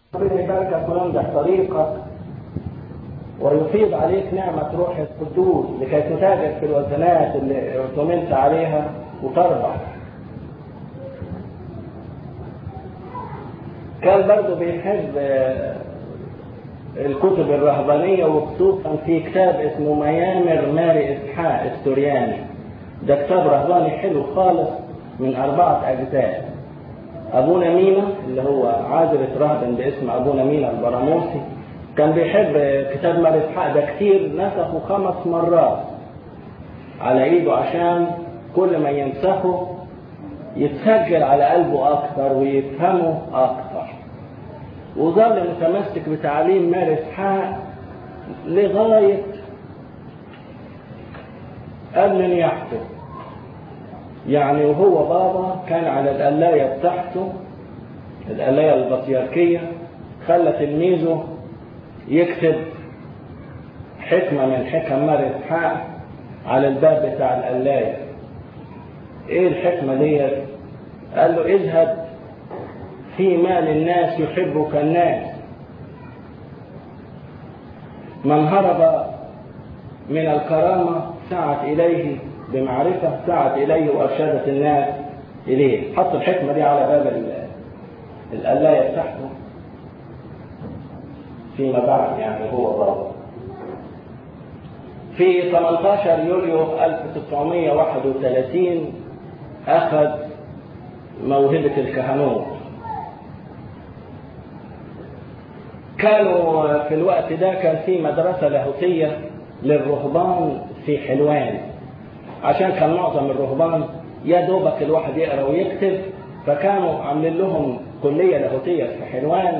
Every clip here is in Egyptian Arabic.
ربنا يباركك وينجح طريقك ويفيض عليك نعمة روح القدوس لكي تتاجر في الوزنات اللي اعتمدت عليها وتربح كان برضه بيحب الكتب الرهبانية وخصوصا في كتاب اسمه ميامر ماري إسحاق السورياني ده كتاب رهباني حلو خالص من أربعة أجزاء أبونا مينا اللي هو عازبة رهبا باسم أبونا مينا البراموسي كان بيحب كتاب ماري إسحاق ده كتير نسخه خمس مرات على إيده عشان كل ما ينسخه يتسجل على قلبه أكثر ويفهمه أكثر وظل متمسك بتعليم ماري إسحاق لغاية قبل نياحته يعني وهو بابا كان على القلاية بتاعته القلاية البطياركية خلى تلميذه يكتب حكمة من حكم ماري إسحاق على الباب بتاع القلاية ايه الحكمة ديت قال له اذهب في مال الناس يحبك الناس من هرب من الكرامة سعت إليه بمعرفة سعت إليه وأرشدت الناس إليه حط الحكمة دي على باب القلاية بتاعته فيما بعد يعني هو بابا في 18 يوليو 1931 أخذ موهبة الكهنوت كانوا في الوقت ده كان في مدرسة لاهوتية للرهبان في حلوان عشان كان معظم الرهبان يا دوبك الواحد يقرا ويكتب فكانوا عاملين لهم كلية لاهوتية في حلوان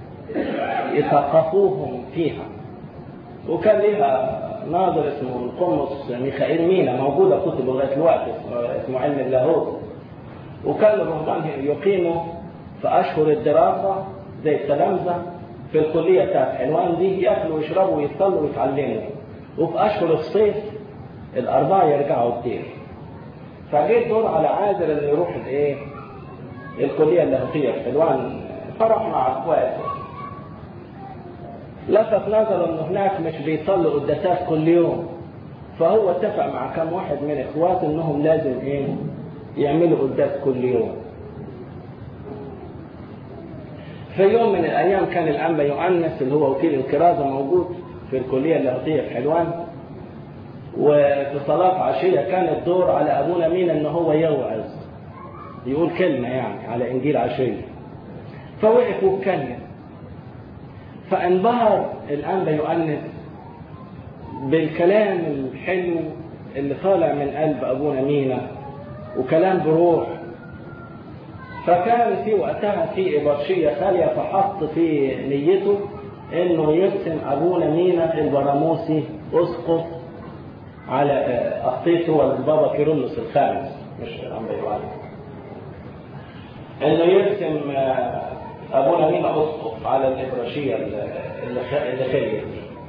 يثقفوهم فيها وكان ليها ناظر اسمه القمص ميخائيل مينا موجودة كتب لغاية الوقت اسمه علم اللاهوت وكان الرهبان يقيموا في أشهر الدراسة زي التلامذة في الكلية بتاعت حلوان دي ياكلوا ويشربوا ويصلوا ويتعلموا وفي أشهر الصيف الأربعة يرجعوا الدير فجيت دور على عازر اللي يروح الايه الكلية اللاهوتية في حلوان فرح مع اخواته لفت نظره انه هناك مش بيصلوا قداسات كل يوم فهو اتفق مع كم واحد من اخواته انهم لازم ايه يعملوا قداس كل يوم في يوم من الايام كان الانبا يؤنس اللي هو وكيل الكرازه موجود في الكليه اللاهوتيه في حلوان وفي صلاه عشيه كان الدور على ابونا مين ان هو يوعظ يقول كلمه يعني على انجيل عشيه فوقف واتكلم فانبهر الانبا يؤنس بالكلام الحلو اللي طالع من قلب ابونا مينا وكلام بروح فكان في وقتها في إبرشية خالية فحط في نيته انه يرسم ابونا مينا البراموسي اسقف على اخطيته والبابا كيرلس الخامس مش عم يوالي انه يرسم ابونا مينا اسقف على الابرشية اللي خليت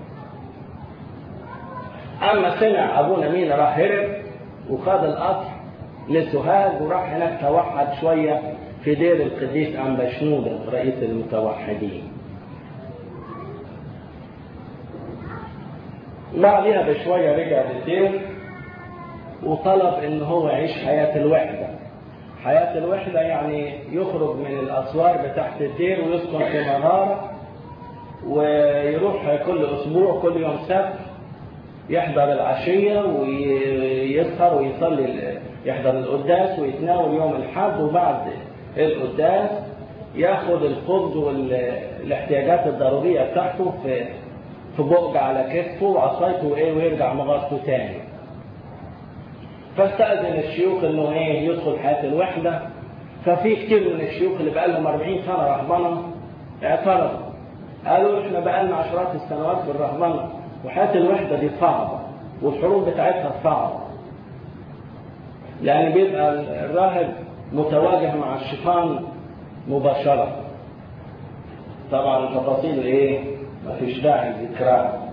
اما سمع ابونا مينا راح هرب وخد القطر لسوهاج وراح هناك توحد شويه في دير القديس أنبا شنودة رئيس المتوحدين بعدها بشوية رجع للدير وطلب ان هو يعيش حياة الوحدة حياة الوحدة يعني يخرج من الأسوار بتاعت الدير ويسكن في مغارة ويروح كل أسبوع كل يوم سبت يحضر العشية ويسهر ويصلي يحضر القداس ويتناول يوم الحد وبعد القداس ياخد الخبز والاحتياجات الضرورية بتاعته في في بؤج على كتفه وعصايته وايه ويرجع مغارته تاني فاستأذن الشيوخ انه ايه يدخل حياة الوحدة ففي كتير من الشيوخ اللي بقى لهم 40 سنة رهبنة اعترضوا قالوا احنا بقى لنا عشرات السنوات في الرهبنة وحياة الوحدة دي صعبة والحروب بتاعتها صعبة لأن بيبقى الراهب متواجه مع الشيطان مباشرة طبعا تفاصيل ايه مفيش داعي ذكرها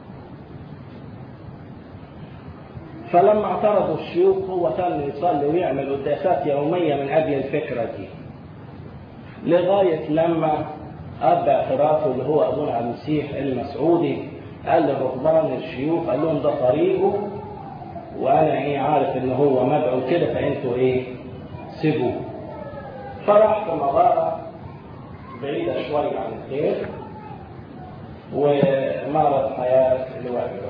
فلما اعترضوا الشيوخ هو كان يصلي ويعمل قداسات يومية من أجل الفكرة دي لغاية لما اب اعترافه اللي هو ابونا عبد المسيح المسعودي قال للرهبان الشيوخ قال لهم ده طريقه وانا ايه عارف ان هو مدعو كده فانتوا ايه سيبوه فراح في مغاره بعيده شويه عن الخير ومارس حياه الواجبه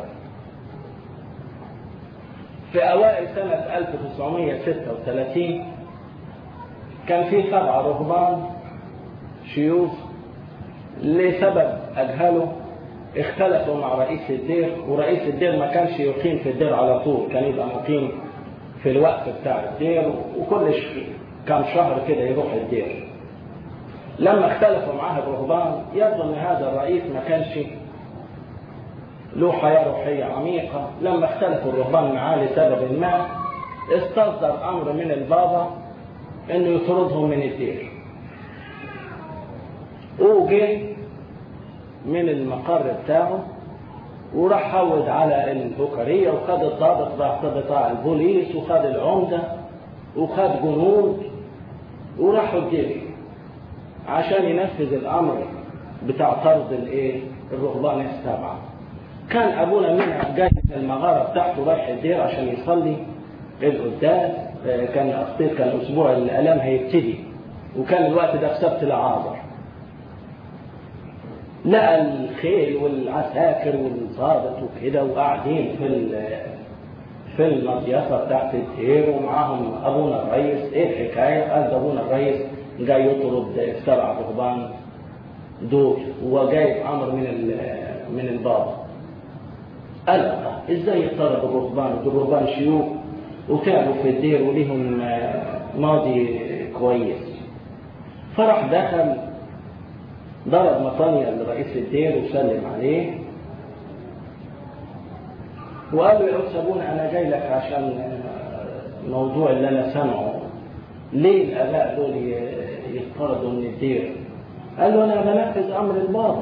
في اوائل سنه 1936 كان في سبع رهبان شيوخ لسبب اجهله اختلفوا مع رئيس الدير ورئيس الدير ما كانش يقيم في الدير على طول كان يبقى مقيم في الوقت بتاع الدير وكل كام شهر كده يروح الدير لما اختلفوا معاه الرهبان يبدو ان هذا الرئيس ما كانش له حياة روحية عميقة لما اختلفوا الرهبان معاه لسبب ما استصدر امر من البابا انه يطردهم من الدير وجه من المقر بتاعه وراح حود على البكرية وخد الضابط راح بتاع البوليس وخد العمدة وخد جنود وراحوا الدير عشان ينفذ الامر بتاع طرد الايه الرهبان السبعه كان ابونا منع جاي من المغاره بتاعته رايح الدير عشان يصلي القداس كان اخطير كان اسبوع الالام هيبتدي وكان الوقت ده في سبت العازر لقى الخيل والعساكر والضابط وكده وقاعدين في في المضيفه بتاعت الدير ومعاهم ابونا الريس ايه الحكايه؟ قال ده ابونا الريس جاي يطرد السبع رهبان دول وجايب امر من من البابا قال ازاي يطرد الرهبان دول رهبان شيوخ وتعبوا في الدير وليهم ماضي كويس فراح دخل ضرب مطانية لرئيس الدير وسلم عليه وقال له يا أبونا أنا جاي لك عشان موضوع اللي أنا سامعه ليه الآباء دول يطردوا من الدير قال له أنا بنفذ أمر البابا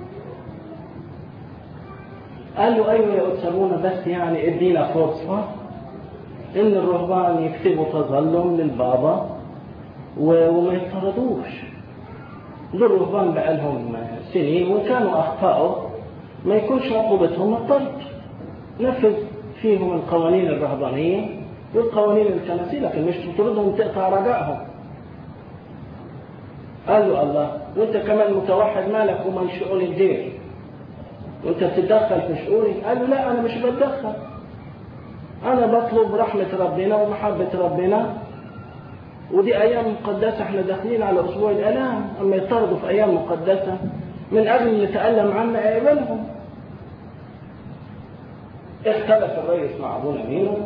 قال له أيوة يا أتسابونا بس يعني ادينا فرصة إن الرهبان يكتبوا تظلم للبابا وما يطردوش دول الرهبان بقالهم سنين وكانوا أخطأوا ما يكونش عقوبتهم الطرد نفذ فيهم القوانين الرهبانية والقوانين الكنسية لكن مش تطردهم تقطع رجائهم قال له الله وانت كمان متوحد مالك ومن شؤون الدير وانت بتتدخل في شؤوني قال له لا انا مش بتدخل انا بطلب رحمة ربنا ومحبة ربنا ودي ايام مقدسة احنا داخلين على اسبوع الالام اما يطردوا في ايام مقدسة من اجل ان نتألم عنا اقبلهم اختلف الرئيس مع ابونا مينو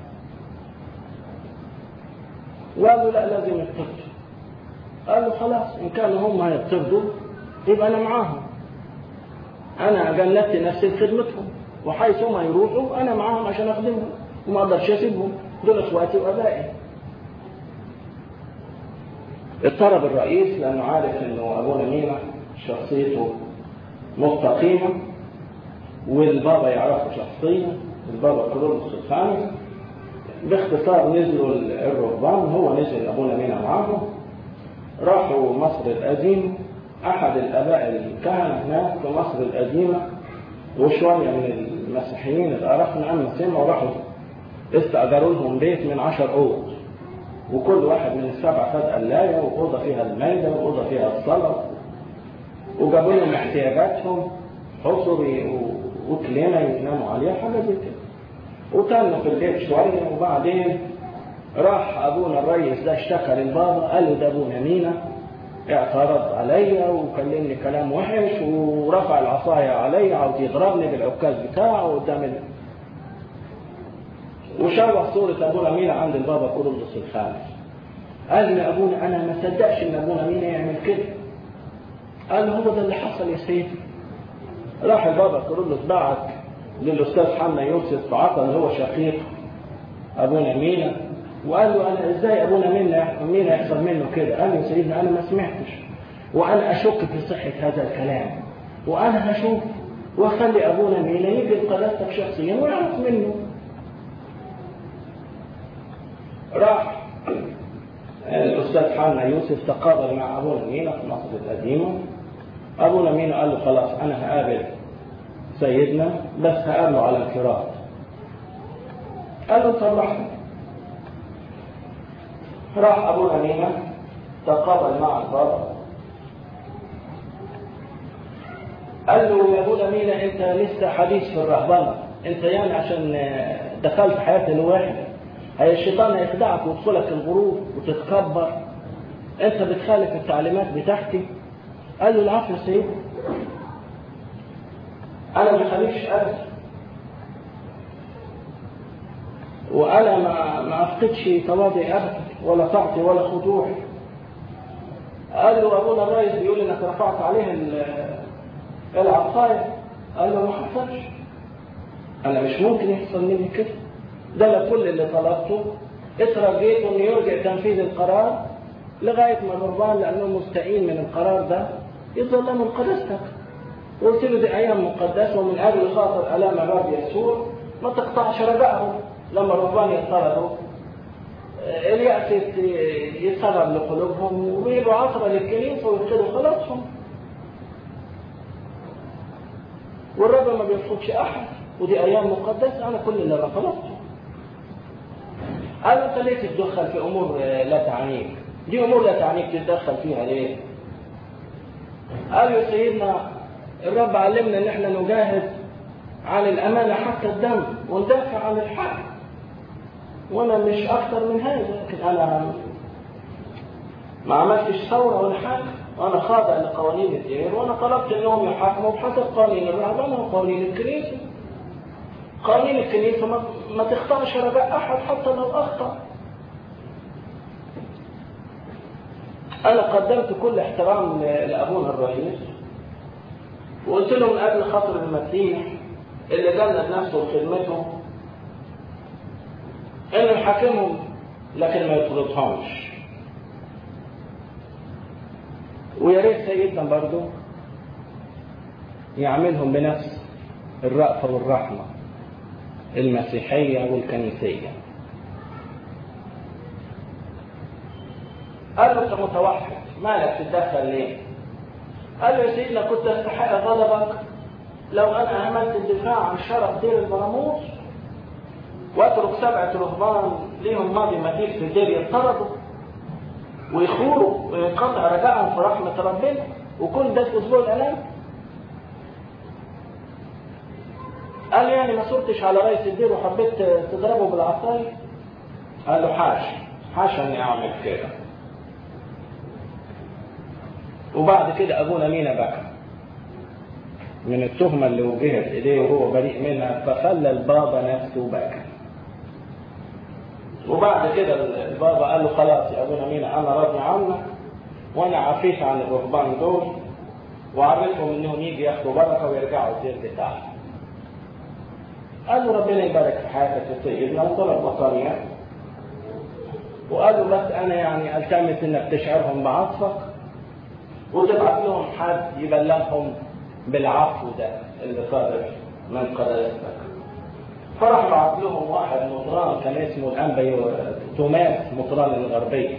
وقالوا لا لازم يطردوا قال له خلاص ان كانوا هم هيطردوا يبقى انا معاهم انا جندت نفسي لخدمتهم وحيث هم يروحوا انا معاهم عشان اخدمهم وما اقدرش اسيبهم دول اخواتي وابائي اضطرب الرئيس لانه عارف انه ابونا مينا شخصيته مستقيمه والبابا يعرفه شخصيا البابا كرولوس الخامس باختصار نزلوا الرهبان هو نزل ابونا مينا معاهم راحوا مصر القديم احد الاباء الكهنه هناك في مصر القديمه وشويه من المسيحيين اللي عرفنا اما سمعوا راحوا استاجروا لهم بيت من عشر اوض وكل واحد من السبع خد قلايه واوضه فيها المائده واوضه فيها الصلاه وجابوا لهم احتياجاتهم حصر وكلمه يناموا عليها حاجه زي كده وكانوا في البيت شويه وبعدين راح ابونا الريس ده اشتكى للبابا قال له ده ابونا مينا اعترض عليا وكلمني كلام وحش ورفع العصاية عليا عاوز يضربني بالعكاز بتاعه قدام ال... وشوه صورة أبونا مينا عند البابا كورولوس الخامس قال لي أبونا أنا ما صدقش إن أبونا مينا يعمل كده قال له هو ده اللي حصل يا سيدي راح البابا كورولوس بعت للأستاذ حنا يوسف عطا اللي هو شقيق أبونا مينا وقال له انا ازاي ابونا منا مينا يحصل منه كده قال له سيدنا انا ما سمعتش وانا اشك في صحه هذا الكلام وانا هشوف واخلي ابونا مينا يجي لقداستك شخصيا ويعرف منه راح الاستاذ حنا يوسف تقابل مع ابونا مينا في مصر القديمه أبونا مين قال له خلاص أنا هقابل سيدنا بس هقابله على انفراد قال له طلعني راح أبونا مينا تقابل مع البابا قال له يا ابونا مينا انت لسه حديث في الرهبنه انت يعني عشان دخلت حياه الواحد هي الشيطان هيخدعك ويدخلك الغرور وتتكبر انت بتخالف التعليمات بتاعتي قال له العفو يا سيدي انا ما خليفش ابدا وانا ما ما افقدش تواضعي ابدا ولا طاعتي ولا خضوعي قال له ابونا الرئيس بيقول انك رفعت عليه العصايه قال له ما حصلش انا مش ممكن يحصل مني كده ده انا كل اللي طلبته اترجيت انه يرجع تنفيذ القرار لغايه ما الرهبان لانه مستقيم من القرار ده يظل من قداستك قلت له دي ايام مقدسه ومن اجل خاطر الام باب يسوع ما تقطعش رجائهم لما الرهبان يضطردوا اليأس يتسرب لقلوبهم ويبقوا عصرة للكنيسة ويفقدوا خلاصهم والرب ما بيرفضش أحد ودي أيام مقدسة أنا كل اللي رفضته قال أنت ليه تتدخل في أمور لا تعنيك دي أمور لا تعنيك تتدخل فيها ليه قال يا سيدنا الرب علمنا ان احنا نجاهد عن الامانه حتى الدم وندافع عن الحق وانا مش اكتر من هذا لكن انا ما عملتش ثوره ولا حاجه وانا خاضع لقوانين الدين وانا طلبت انهم يحاكموا بحسب قوانين الرهبنه وقوانين الكنيسه قوانين الكنيسه ما, ما تخطاش رجاء احد حتى لو اخطا انا قدمت كل احترام لابونا الرئيس وقلت له من قبل خاطر المسيح اللي جلد نفسه وخدمته انه يحاكمهم لكن ما يطردهمش ويا ريت سيدنا برضه يعملهم بنفس الرأفة والرحمة المسيحية والكنيسية قال له انت متوحد مالك تتدخل ليه؟ قال له يا سيدنا كنت استحق غضبك لو انا اهملت الدفاع عن شرف دير البراموس واترك سبعة رهبان ليهم ماضي مدير في الدير يضطردوا ويخوروا وينقطع رجائهم في رحمة ربنا وكل ده في اسبوع الالام قال يعني ما صرتش على رئيس الدير وحبيت تضربه بالعصاية قال له حاش حاش اني اعمل كده وبعد كده ابونا مينا بكى من التهمة اللي وجهت إليه وهو بريء منها فخلى البابا نفسه بكى وبعد كده البابا قال له خلاص يا ابونا مينا انا راضي عنك وانا عفيت عن الرهبان دول وعرفتهم انهم يجي ياخدوا بركه ويرجعوا الدير بتاعهم. قال له ربنا يبارك في حياتك يا سيدنا وطلب وطنيا وقال له بس انا يعني التمس انك تشعرهم بعطفك وتبعت لهم حد يبلغهم بالعفو ده اللي صادر من قداستك فراح بعت لهم واحد مطران كان اسمه الانبا توماس مطران الغربي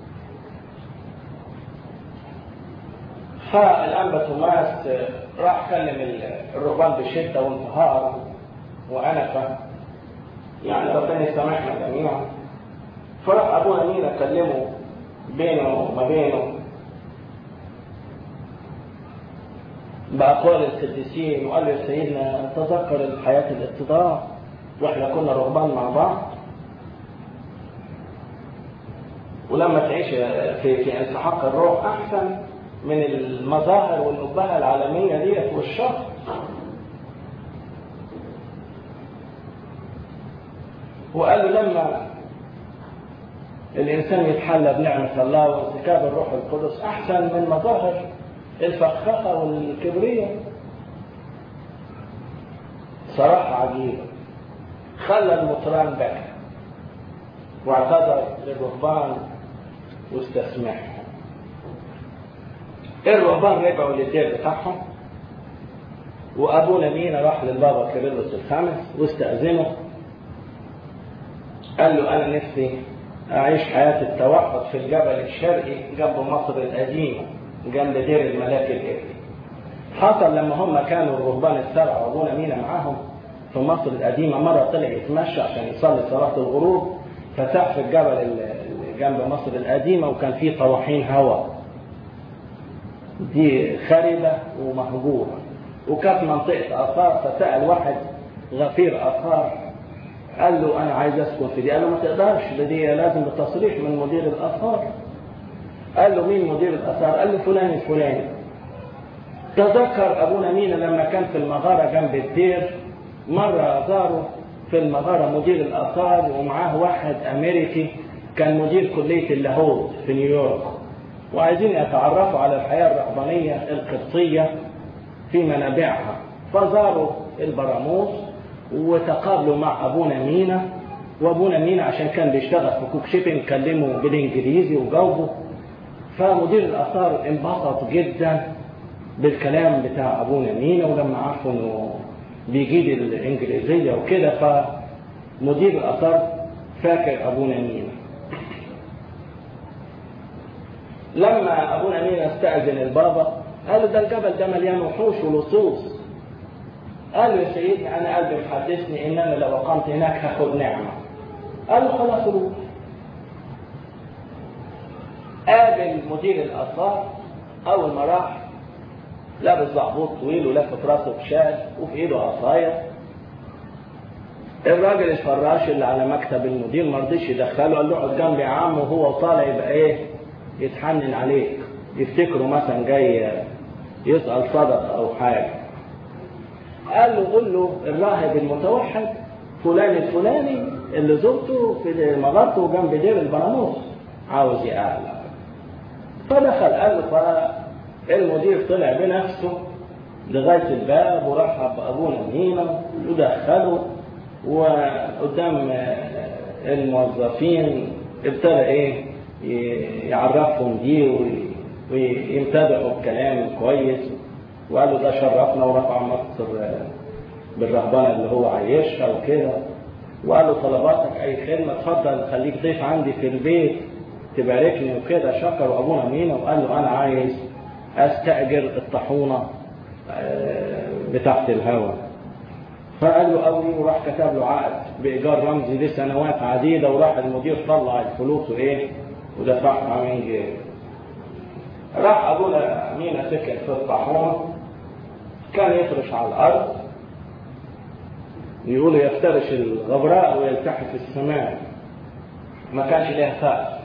فالانبا توماس راح كلم الرهبان بشده وانتهار وانفه يعني ربنا يسامحنا جميعا فراح ابونا مينا كلمه بينه وما بينه بأقوال القديسين وقال يا سيدنا تذكر الحياة الاتضاع واحنا كنا رهبان مع بعض ولما تعيش في في انسحاق الروح احسن من المظاهر والابهه العالميه ديت والشر وقال له لما الانسان يتحلى بنعمه الله وانسكاب الروح القدس احسن من مظاهر الفخفخه والكبريه صراحه عجيبه خلى المطران بكى واعتذر للرهبان واستسمحهم الرهبان رجعوا للدير بتاعهم وابونا مينا راح للبابا كيرلس الخامس واستأذنه قال له انا نفسي اعيش حياة التوحد في الجبل الشرقي جنب مصر القديمة جنب دير الملاك الابلي حصل لما هم كانوا الرهبان السبع وابونا مينا معاهم في مصر القديمة مرة طلع يتمشى عشان يصلي صلاة الغروب فساح في الجبل اللي جنب مصر القديمة وكان فيه طواحين هواء دي خربة ومهجورة وكانت منطقة آثار فسأل واحد غفير آثار قال له أنا عايز أسكن في دي قال له ما تقدرش ده دي لازم بتصريح من مدير الآثار قال له مين مدير الآثار قال له فلان الفلاني تذكر أبونا مينا لما كان في المغارة جنب الدير مرة زاره في المغارة مدير الآثار ومعاه واحد أمريكي كان مدير كلية اللاهوت في نيويورك وعايزين يتعرفوا على الحياة الرهبانية القبطية في منابعها فزاروا البراموس وتقابلوا مع أبونا مينا وأبونا مينا عشان كان بيشتغل في كوك شيبنج كلمه بالإنجليزي وجاوبه فمدير الآثار انبسط جدا بالكلام بتاع أبونا مينا ولما عرفوا إنه بيجيب الإنجليزية وكده فمدير الآثار فاكر أبونا مينا لما أبونا مينا استأذن البابا قال له ده الجبل ده مليان وحوش ولصوص قال له يا سيدي أنا قلبي محدثني إن أنا لو أقمت هناك هاخد نعمة قال له خلاص روح قابل مدير الآثار أول ما راح لابس زعبوط طويل ولافف راسه بشال وفي ايده عصايه الراجل الفراش اللي على مكتب المدير ما رضيش يدخله قال له اقعد جنبي يا عم وهو طالع يبقى ايه يتحنن عليك يفتكروا مثلا جاي يسأل صدق او حاجه قال له قول له الراهب المتوحد فلان الفلاني اللي زرته في مغارته جنب دير البراموس عاوز يقابلك فدخل قال له المدير طلع بنفسه لغاية الباب ورحب بأبونا مينا ودخله وقدام الموظفين ابتدى ايه يعرفهم دي ويمتدحوا بكلام كويس وقال له ده شرفنا ورفع مصر بالرهبنه اللي هو عايشها وكده وقال له طلباتك اي خدمه اتفضل خليك ضيف عندي في البيت تباركني وكده شكر ابونا مينا وقال له انا عايز استاجر الطاحونه بتاعت الهوا فقال له قوي وراح كتب له عقد بايجار رمزي لسنوات عديده وراح المدير طلع الفلوس وايه ودفعها من جيبه راح ابونا مينا سكن في الطاحونه كان يفرش على الارض يقولوا يفترش الغبراء ويلتحف السماء ما كانش ليها سقف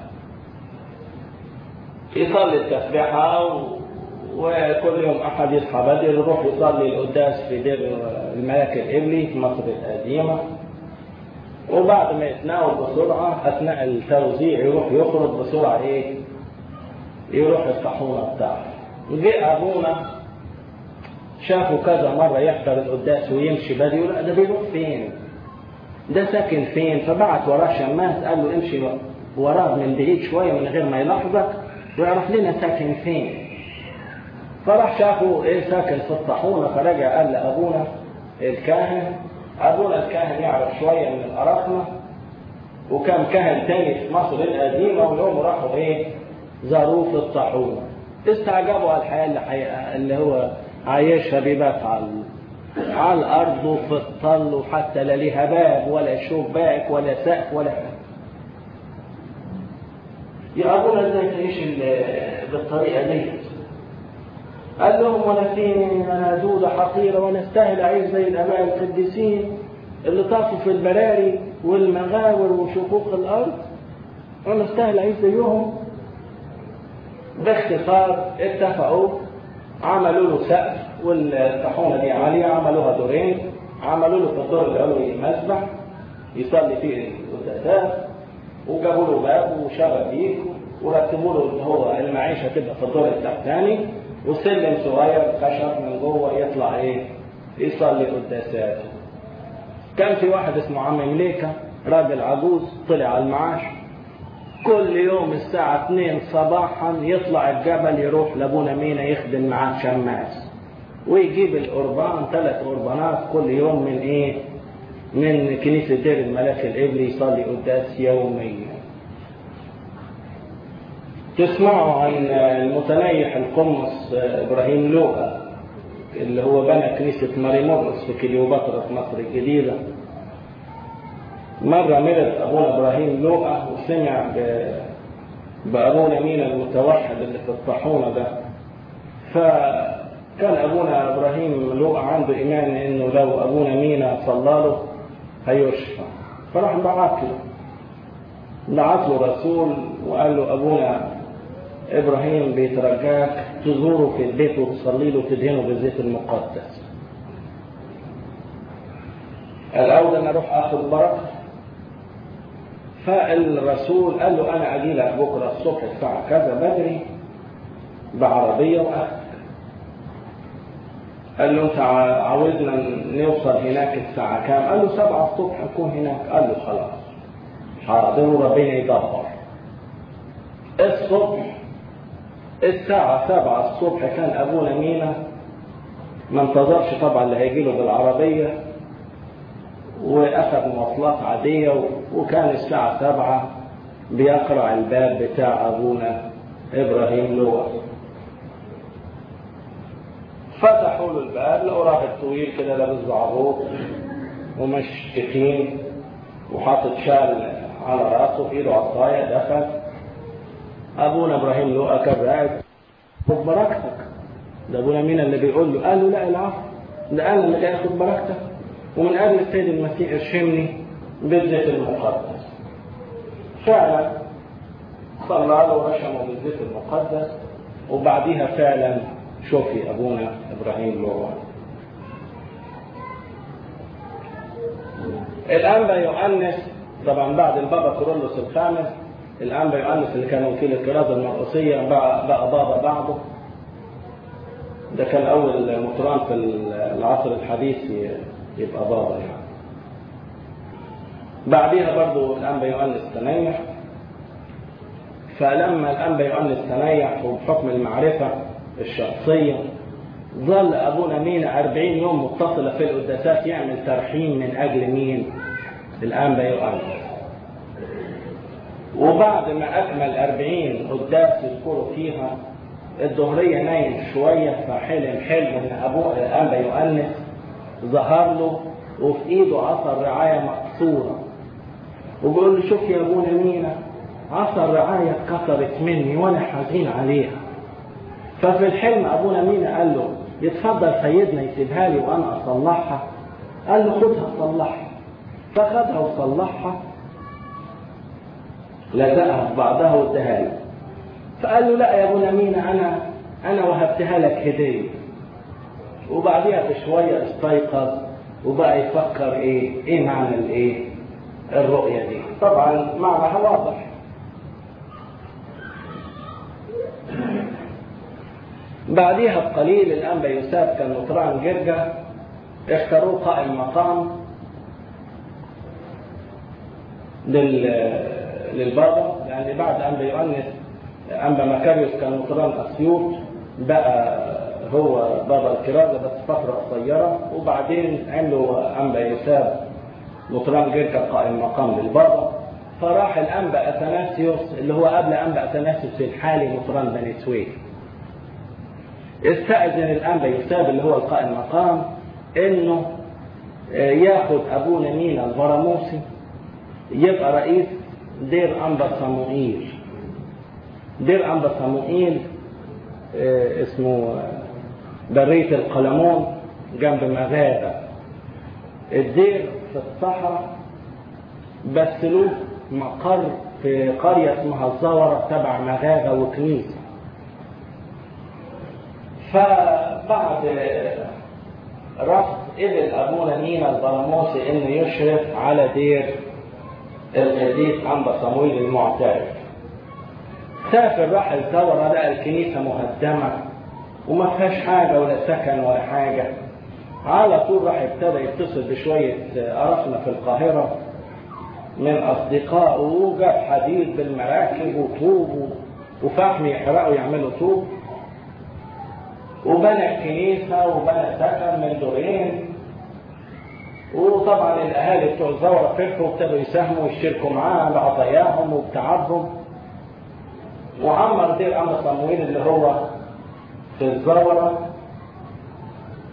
يصلي التسبيحه و... وكل يوم احد يصحى بدري يروح يصلي القداس في دير الملاك الابلي في مصر القديمه وبعد ما يتناول بسرعه اثناء التوزيع يروح يخرج بسرعه ايه؟ يروح الطاحونه بتاعته. جه ابونا شافه كذا مره يحضر القداس ويمشي بدري يقول ده بيروح فين؟ ده ساكن فين؟ فبعت وراه شماس قال له امشي وراه من بعيد شويه من غير ما يلاحظك ويعرف لنا ساكن فين. فراح شافوا ايه ساكن في الطاحونه فرجع قال لابونا الكاهن ابونا الكاهن يعرف شويه من الأراخنة وكان كاهن تاني في مصر القديمه ويوم راحوا ايه زاروه في الطاحونه استعجبوا على الحياه اللي, حي... اللي هو عايشها بيبات على على الارض وفي الطل وحتى لا ليها باب ولا شباك ولا سقف ولا حاجه يا ابونا ازاي تعيش بالطريقه ديت قال لهم وانا فين انا دودة حقيرة وانا استاهل اعيش زي الاباء القديسين اللي طافوا في البراري والمغاور وشقوق الارض وانا استاهل اعيش زيهم باختصار اتفقوا عملوا له سقف والطاحونه دي عاليه عملوها دورين عملوا له في الدور العلوي مسبح يصلي فيه القداسات وجابوا له باب وشبابيك ورتبوا له اللي هو المعيشه تبقى في الدور التحتاني وسلم صغير خشب من جوه يطلع ايه يصلي قداساته كان في واحد اسمه عم مليكة راجل عجوز طلع على المعاش كل يوم الساعة 2 صباحا يطلع الجبل يروح لابونا مينا يخدم معاه شماس ويجيب القربان ثلاث قربانات كل يوم من ايه من كنيسة دير الملاك الإبلي يصلي قداس يوميا تسمعوا عن المتنيح القمص ابراهيم لوقا اللي هو بنى كنيسة ماري مرقس في كليوباترا في مصر الجديدة مرة مرض أبونا إبراهيم لوقا وسمع ب... بأبونا مين المتوحد اللي في الطاحونة ده فكان أبونا إبراهيم لوقا عنده إيمان إنه لو أبونا مينا صلى له هيشفى فراح بعت له بعت له رسول وقال له أبونا إبراهيم بيترجاك تزوره في البيت وتصلي له وتدهنه بالزيت المقدس الأول أنا أروح أخذ بركة فالرسول قال له أنا أجي لك بكرة الصبح الساعة كذا بدري بعربية وأخذك قال له أنت عاوزنا نوصل هناك الساعة كام؟ قال له سبعة الصبح نكون هناك قال له خلاص حاضر ربنا يدبر الصبح الساعة سبعة الصبح كان أبونا مينا ما انتظرش طبعا اللي هيجي له بالعربية وأخذ مواصلات عادية وكان الساعة سبعة بيقرع الباب بتاع أبونا إبراهيم لوح فتحوا له الباب لقوا راجل طويل كده لابس بعروض ومش تخين وحاطط شال على راسه في ايده عصايه دخل ابونا ابراهيم لوقا كان راقد خد بركتك ده ابونا مين اللي بيقول له قال له لا العفو ده انا اللي جاي اخد بركتك ومن قبل السيد المسيح ارشمني بالزيت المقدس فعلا صلى له ورشمه بالزيت المقدس وبعديها فعلا شوفي ابونا ابراهيم لوقا الانبا يؤنس طبعا بعد البابا كورولوس الخامس الانبا يؤنس اللي كان وكيل الكرازه المرقسيه بقى, بقى بابا بعده ده كان اول مطران في العصر الحديث يبقى بابا يعني بعديها برضو الانبا يؤنس تنيح فلما الانبا يؤنس تنيح وبحكم المعرفه الشخصيه ظل ابونا مينا 40 يوم متصله في القداسات يعمل ترحيم من اجل مين؟ الانبا يؤنس وبعد ما اكمل 40 قداس يذكروا فيها الظهريه نايم شويه فحلم حلم ان ابوه الانبا يؤنس ظهر له وفي ايده عصا الرعايه مقصوره وبيقول له شوف يا ابونا مينا عصا الرعايه اتكسرت مني وانا حزين عليها ففي الحلم ابونا مينا قال له يتفضل سيدنا يسيبها لي وانا اصلحها قال له خدها صلحها فخدها وصلحها لزقها في بعضها واداها له فقال له لا يا ابونا مينا انا انا وهبتها لك هديه وبعديها بشويه استيقظ وبقى يفكر ايه ايه معنى الايه الرؤيه دي طبعا معناها واضح بعديها بقليل الانبا يوسف كان مطران جرجا اختاروه قائم مقام لل للبابا لان بعد انبا يؤنس انبا مكاريوس كان مطران اسيوط بقى هو بابا الكرازه بس فتره قصيره وبعدين عملوا انبا يوسف مطران جرجا قائم مقام للبابا فراح الانبا اثناسيوس اللي هو قبل انبا اثناسيوس الحالي مطران بني سويف استأذن الأنبا يوسف اللي هو القائم مقام إنه ياخد أبونا مينا البراموسي يبقى رئيس دير أنبا صموئيل دير أنبا صموئيل اسمه برية القلمون جنب مغابة الدير في الصحراء بس له مقر في قرية اسمها الزورة تبع مغابة وكنيسة فبعد رفض قبل ابونا مينا البراموسي انه يشرف على دير القديس انبا صمويل المعترف سافر راح الثوره لقى الكنيسه مهدمه وما فيهاش حاجه ولا سكن ولا حاجه على طول راح ابتدى يتصل بشويه قرفنا في القاهره من اصدقائه وجاب حديد بالمراكب وطوب وفحم يحرقوا يعملوا طوب وبنى الكنيسة وبنى سكن من دورين وطبعا الأهالي بتوع الزورة فرحوا وابتدوا يساهموا ويشتركوا معاه بعطاياهم وبتعبهم وعمر دير أمر صمويل اللي هو في الزورة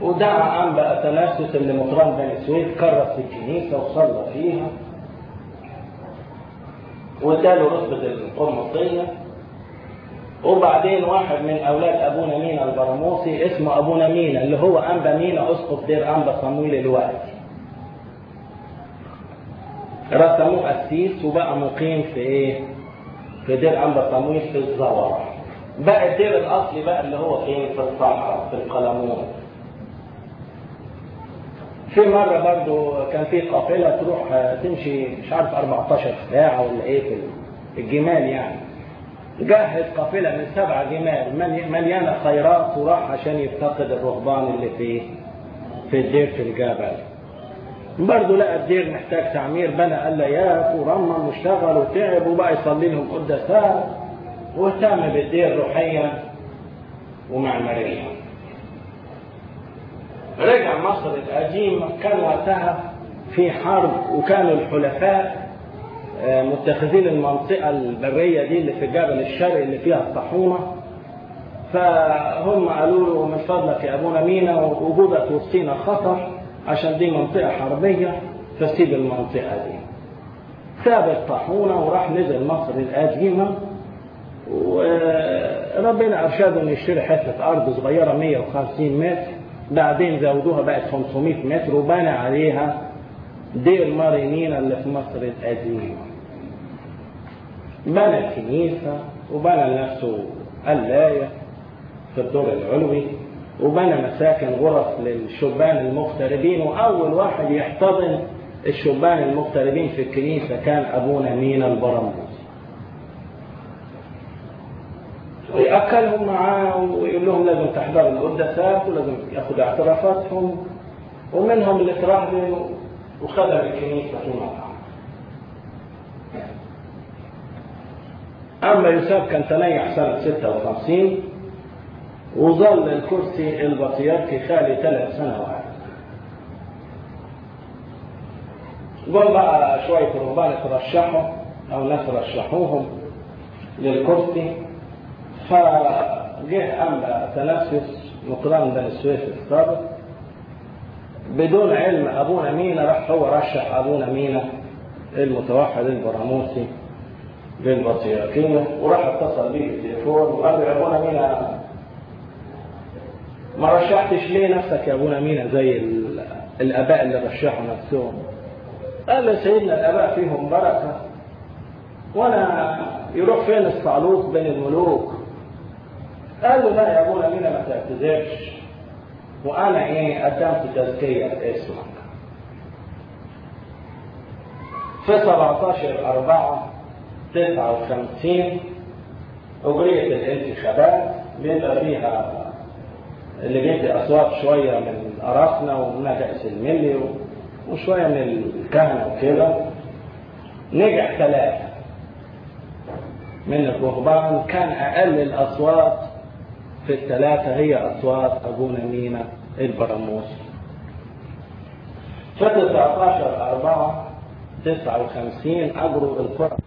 ودعا أنبا أتناسس اللي مطران بني سويد كرس الكنيسة وصلى فيها واداله رتبة القرمطية وبعدين واحد من أولاد أبونا مينا البراموسي اسمه أبونا مينا اللي هو أنبا مينا أسقف دير أنبا صمويل الوقت رسموه قسيس وبقى مقيم في إيه؟ في دير أنبا صمويل في الزور بقى الدير الأصلي بقى اللي هو فين؟ في الصحراء في القلمون في مرة برضو كان في قافلة تروح تمشي مش عارف 14 ساعة ولا ايه في الجمال يعني جهز قافلة من سبع جمال مليانة خيرات وراح عشان يفتقد الرهبان اللي في في الدير في الجبل برضه لقى الدير محتاج تعمير بنى قلايات ورمم واشتغل وتعب وبقى يصلي لهم قداسات واهتم بالدير روحيا ومعماريا رجع مصر القديم كان وقتها في حرب وكانوا الحلفاء متخذين المنطقة البرية دي اللي في الجبل الشرقي اللي فيها الطاحونة فهم قالوا له من فضلك يا أبونا مينا وجودك وسطينا خطر عشان دي منطقة حربية فسيب المنطقة دي ساب الطاحونة وراح نزل مصر القديمة وربنا أرشده إنه يشتري حتة أرض صغيرة 150 متر بعدين زودوها بقت 500 متر وبنى عليها دير مارينينا اللي في مصر القديمة بنى الكنيسة وبنى لنفسه قلاية في الدور العلوي وبنى مساكن غرف للشبان المغتربين وأول واحد يحتضن الشبان المغتربين في الكنيسة كان أبونا مينا البرموس ويأكلهم معاه ويقول لهم لازم تحضروا القداسات ولازم ياخد اعترافاتهم ومنهم اللي ترهبن وخدم الكنيسة في مطعم أما يوسف كان تنيح سنة 56 وظل الكرسي البطياركي خالي ثلاث سنوات قال بقى شوية رهبان ترشحوا أو ناس رشحوهم للكرسي فجه أنبا تنفس مقران بن السويس السابق بدون علم أبونا مينا راح هو رشح أبونا مينا المتوحد البراموسي للبطياقية وراح اتصل بيه بالتليفون وقال له يا أبونا مينا ما رشحتش ليه نفسك يا أبونا مينا زي الآباء اللي رشحوا نفسهم قال له سيدنا الآباء فيهم بركة وأنا يروح فين الصعلوك بين الملوك قال له لا يا ابونا مينا ما تعتذرش وانا ايه قدمت تزكيه باسمك في 17 4 59 أجريت الانتخابات بيبقى فيها اللي بيدي أصوات شوية من أراسنا ونجس الملي وشوية من الكهنة وكده نجح ثلاثة من الرهبان كان أقل الأصوات في الثلاثة هي أصوات أبونا مينا البراموس في 19 4 59 أجروا القرى